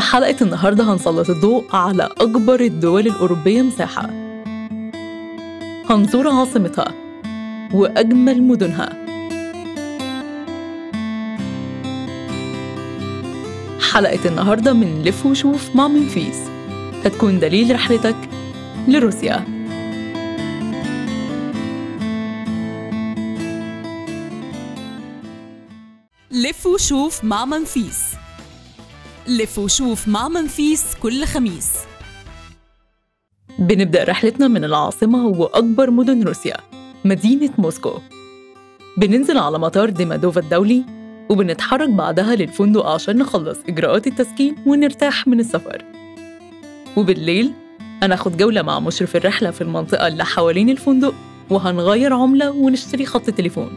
حلقة النهاردة هنسلط الضوء على أكبر الدول الأوروبية مساحة هنزور عاصمتها وأجمل مدنها حلقة النهاردة من لف وشوف مع منفيس هتكون دليل رحلتك لروسيا لف وشوف مع منفيس لف وشوف مع منفيس كل خميس بنبدأ رحلتنا من العاصمة وأكبر مدن روسيا مدينة موسكو بننزل على مطار ديمادوفا الدولي وبنتحرك بعدها للفندق عشان نخلص إجراءات التسكين ونرتاح من السفر وبالليل هناخد جولة مع مشرف الرحلة في المنطقة اللي حوالين الفندق وهنغير عملة ونشتري خط تليفون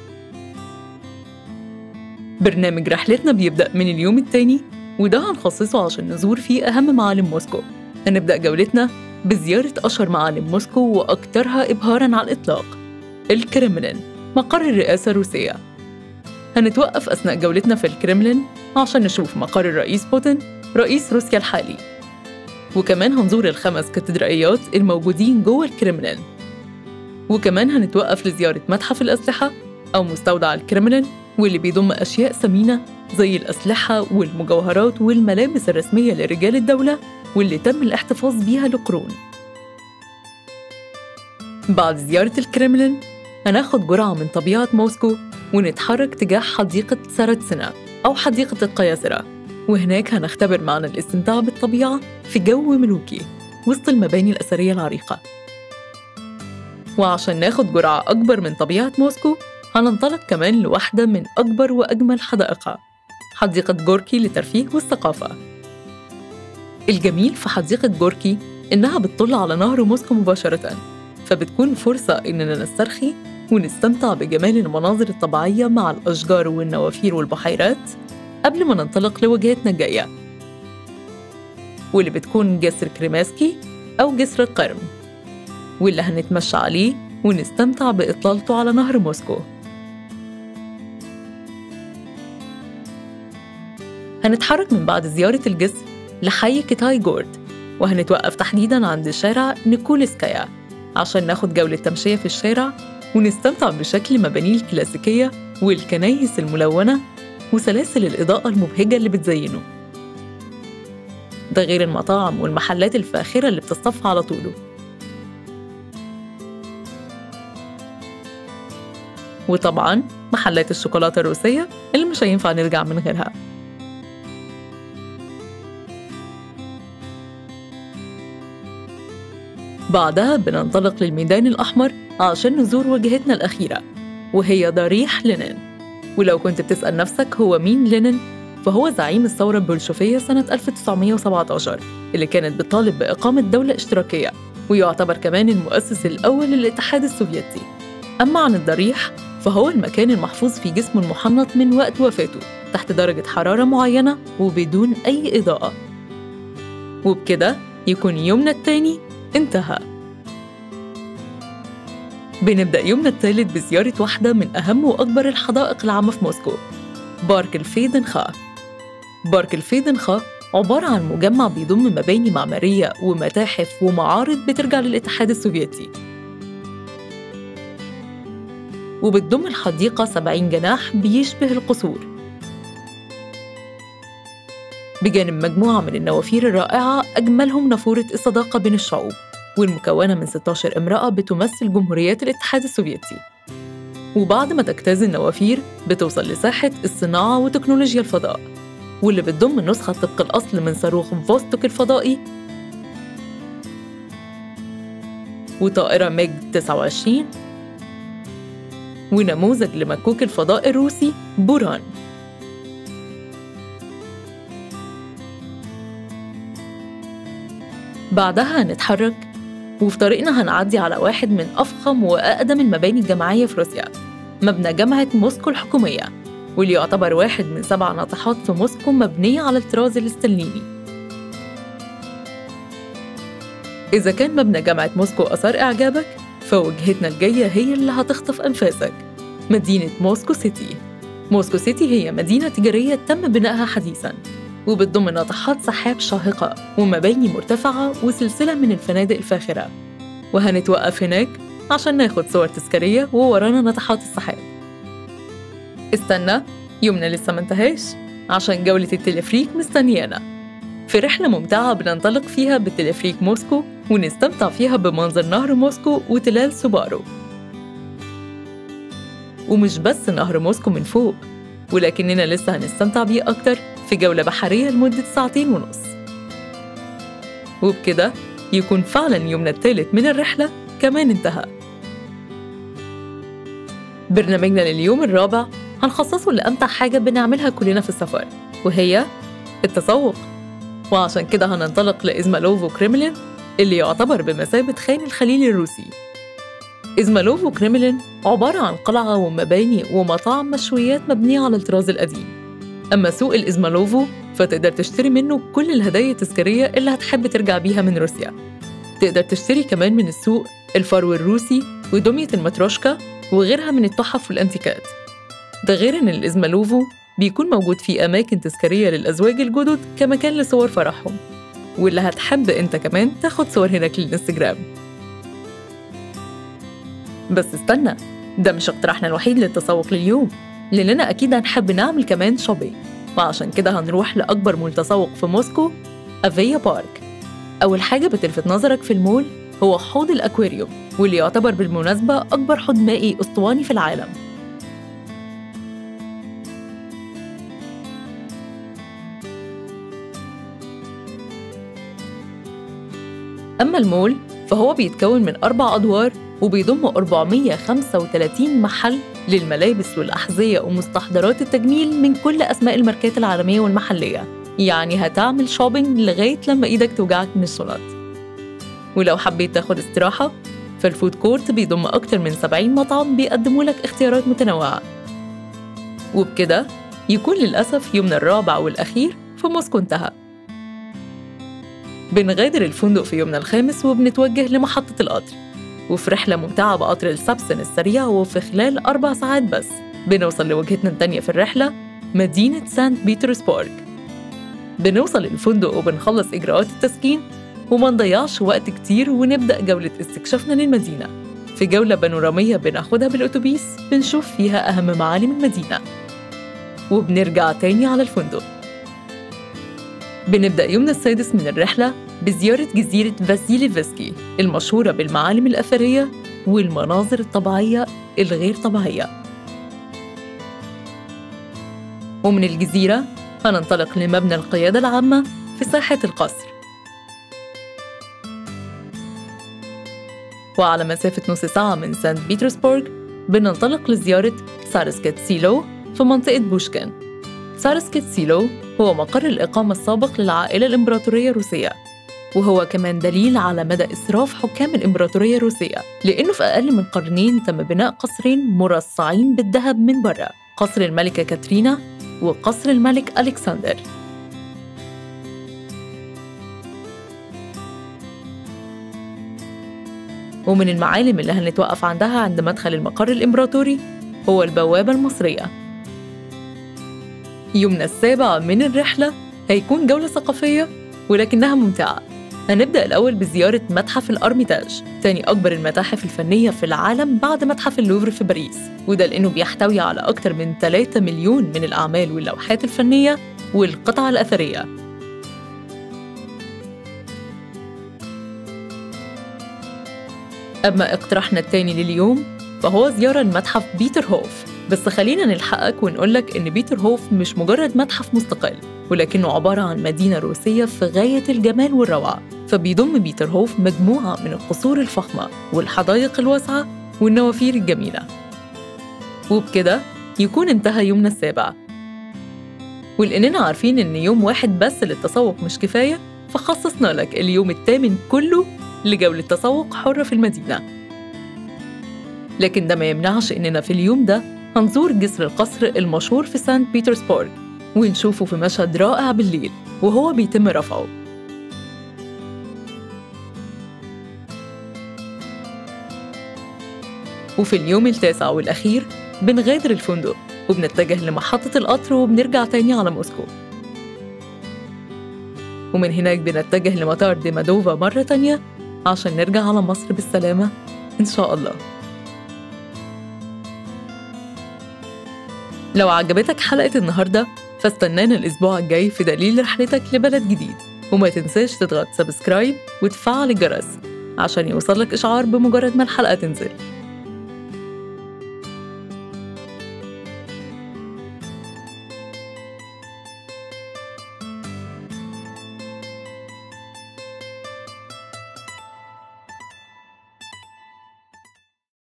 برنامج رحلتنا بيبدأ من اليوم التاني وده هنخصصه عشان نزور فيه أهم معالم موسكو هنبدأ جولتنا بزيارة أشهر معالم موسكو وأكثرها إبهاراً على الإطلاق الكرملين مقر الرئاسة الروسية هنتوقف أثناء جولتنا في الكرملين عشان نشوف مقر الرئيس بوتين رئيس روسيا الحالي وكمان هنزور الخمس كاتدرائيات الموجودين جوه الكرملين وكمان هنتوقف لزيارة متحف الأسلحة أو مستودع الكرملين واللي بيضم أشياء ثمينة زي الأسلحة والمجوهرات والملابس الرسمية لرجال الدولة واللي تم الاحتفاظ بيها لقرون بعد زيارة الكرملين هناخد جرعة من طبيعة موسكو ونتحرك تجاه حديقة ساراتسنا أو حديقة القياصرة وهناك هنختبر معنى الاستمتاع بالطبيعة في جو ملوكي وسط المباني الأثرية العريقة وعشان ناخد جرعة أكبر من طبيعة موسكو هننطلق كمان لواحدة من أكبر وأجمل حدائقها حديقة جوركي للترفيه والثقافة الجميل في حديقة جوركي إنها بتطل على نهر موسكو مباشرة فبتكون فرصة إننا نسترخي ونستمتع بجمال المناظر الطبيعية مع الأشجار والنوافير والبحيرات قبل ما ننطلق لوجهتنا الجاية واللي بتكون جسر كريماسكي أو جسر القرم واللي هنتمشى عليه ونستمتع بإطلالته على نهر موسكو هنتحرك من بعد زيارة الجسر لحي كيتاي جورد وهنتوقف تحديداً عند شارع نيكولسكايا عشان ناخد جولة تمشية في الشارع ونستمتع بشكل مبانيه الكلاسيكية والكنايس الملونة وسلاسل الإضاءة المبهجة اللي بتزينه ده غير المطاعم والمحلات الفاخرة اللي بتصطف على طوله وطبعاً محلات الشوكولاتة الروسية اللي مش هينفع نرجع من غيرها بعدها بننطلق للميدان الأحمر عشان نزور وجهتنا الأخيرة وهي ضريح لينين ولو كنت بتسأل نفسك هو مين لينين فهو زعيم الثورة البولشوفية سنة 1917 اللي كانت بتطالب بإقامة دولة اشتراكية ويعتبر كمان المؤسس الأول للاتحاد السوفيتي أما عن الضريح فهو المكان المحفوظ في جسمه المحنط من وقت وفاته تحت درجة حرارة معينة وبدون أي إضاءة وبكده يكون يومنا التاني انتهى بنبدأ يومنا الثالث بزيارة واحدة من أهم وأكبر الحدائق العامة في موسكو بارك الفيدنخا بارك الفيدنخا عبارة عن مجمع بيضم مباني معمارية ومتاحف ومعارض بترجع للاتحاد السوفيتي وبتضم الحديقة 70 جناح بيشبه القصور بجانب مجموعة من النوافير الرائعة أجملهم نافورة الصداقة بين الشعوب والمكونة من 16 امرأة بتمثل جمهوريات الاتحاد السوفيتي وبعد ما تجتاز النوافير بتوصل لساحة الصناعة وتكنولوجيا الفضاء واللي بتضم نسخة طبق الأصل من صاروخ فوستوك الفضائي وطائرة ميج 29 ونموذج لمكوك الفضاء الروسي بوران بعدها هنتحرك وفي طريقنا هنعدي على واحد من أفخم وأقدم المباني الجامعية في روسيا مبنى جامعة موسكو الحكومية واللي يعتبر واحد من سبع ناطحات في موسكو مبنية على الطراز الاستاليني إذا كان مبنى جامعة موسكو أثار إعجابك فوجهتنا الجاية هي اللي هتخطف أنفاسك مدينة موسكو سيتي موسكو سيتي هي مدينة تجارية تم بنائها حديثاً وبتضم ناطحات سحاب شاهقة ومباني مرتفعة وسلسلة من الفنادق الفاخرة وهنتوقف هناك عشان ناخد صور تذكارية وورانا ناطحات السحاب استنى يومنا لسه ما انتهاش عشان جولة التلفريك مستنيانا في رحلة ممتعة بننطلق فيها بالتلفريك موسكو ونستمتع فيها بمنظر نهر موسكو وتلال سوبارو ومش بس نهر موسكو من فوق ولكننا لسه هنستمتع بيه أكتر في جولة بحرية لمدة ساعتين ونص وبكده يكون فعلا يومنا الثالث من الرحلة كمان انتهى برنامجنا لليوم الرابع هنخصصه لأمتع حاجة بنعملها كلنا في السفر وهي التسوق وعشان كده هننطلق لإزمالوف وكريملين اللي يعتبر بمثابة خان الخليل الروسي إزمالوف وكريملين عبارة عن قلعة ومباني ومطاعم مشويات مبنية على الطراز القديم أما سوق الإزمالوفو فتقدر تشتري منه كل الهدايا التذكارية اللي هتحب ترجع بيها من روسيا تقدر تشتري كمان من السوق الفرو الروسي ودمية المتروشكا وغيرها من التحف والأنتيكات ده غير إن الإزمالوفو بيكون موجود في أماكن تذكارية للأزواج الجدد كمكان لصور فرحهم واللي هتحب أنت كمان تاخد صور هناك للإنستجرام بس استنى ده مش اقتراحنا الوحيد للتسوق لليوم لأننا أكيد هنحب نعمل كمان شوبينج وعشان كده هنروح لأكبر مول تسوق في موسكو أفيا بارك أول حاجة بتلفت نظرك في المول هو حوض الأكواريوم واللي يعتبر بالمناسبة أكبر حوض مائي أسطواني في العالم أما المول فهو بيتكون من أربع أدوار وبيضم 435 محل للملابس والأحذية ومستحضرات التجميل من كل أسماء الماركات العالمية والمحلية يعني هتعمل شوبينج لغاية لما إيدك توجعك من الشنط ولو حبيت تاخد استراحة فالفود كورت بيضم أكتر من 70 مطعم بيقدموا لك اختيارات متنوعة وبكده يكون للأسف يومنا الرابع والأخير في موسكو انتهى بنغادر الفندق في يومنا الخامس وبنتوجه لمحطة القطر وفي رحلة ممتعة بقطر السبسن السريع وفي خلال أربع ساعات بس بنوصل لوجهتنا التانية في الرحلة مدينة سانت بيترسبورغ بنوصل الفندق وبنخلص إجراءات التسكين وما نضيعش وقت كتير ونبدأ جولة استكشافنا للمدينة في جولة بانورامية بناخدها بالأتوبيس بنشوف فيها أهم معالم المدينة وبنرجع تاني على الفندق بنبدأ يومنا السادس من الرحلة بزيارة جزيرة فاسيلي فيسكي المشهورة بالمعالم الأثرية والمناظر الطبيعية الغير طبيعية ومن الجزيرة هننطلق لمبنى القيادة العامة في ساحة القصر وعلى مسافة نص ساعة من سانت بيترسبورغ بننطلق لزيارة سارسكت سيلو في منطقة بوشكن سارسكت سيلو هو مقر الإقامة السابق للعائلة الإمبراطورية الروسية وهو كمان دليل على مدى إسراف حكام الإمبراطورية الروسية لأنه في أقل من قرنين تم بناء قصرين مرصعين بالذهب من بره قصر الملكة كاترينا وقصر الملك ألكسندر ومن المعالم اللي هنتوقف عندها عند مدخل المقر الإمبراطوري هو البوابة المصرية يومنا السابع من الرحلة هيكون جولة ثقافية ولكنها ممتعة هنبدأ الأول بزيارة متحف الأرميتاج تاني أكبر المتاحف الفنية في العالم بعد متحف اللوفر في باريس وده لأنه بيحتوي على أكثر من 3 مليون من الأعمال واللوحات الفنية والقطع الأثرية أما اقتراحنا التاني لليوم فهو زيارة لمتحف بيتر هوف بس خلينا نلحقك ونقولك إن بيتر هوف مش مجرد متحف مستقل ولكنه عبارة عن مدينة روسية في غاية الجمال والروعة فبيضم بيتر هوف مجموعة من القصور الفخمة والحدائق الواسعة والنوافير الجميلة وبكده يكون انتهى يومنا السابع ولأننا عارفين إن يوم واحد بس للتسوق مش كفاية فخصصنا لك اليوم الثامن كله لجولة تسوق حرة في المدينة لكن ده ما يمنعش إننا في اليوم ده هنزور جسر القصر المشهور في سانت بيترسبورغ ونشوفه في مشهد رائع بالليل وهو بيتم رفعه وفي اليوم التاسع والأخير بنغادر الفندق وبنتجه لمحطة القطر وبنرجع تاني على موسكو ومن هناك بنتجه لمطار ديمادوفا مرة تانية عشان نرجع على مصر بالسلامة إن شاء الله لو عجبتك حلقة النهاردة فاستنانا الأسبوع الجاي في دليل رحلتك لبلد جديد وما تنساش تضغط سبسكرايب وتفعل الجرس عشان يوصلك إشعار بمجرد ما الحلقة تنزل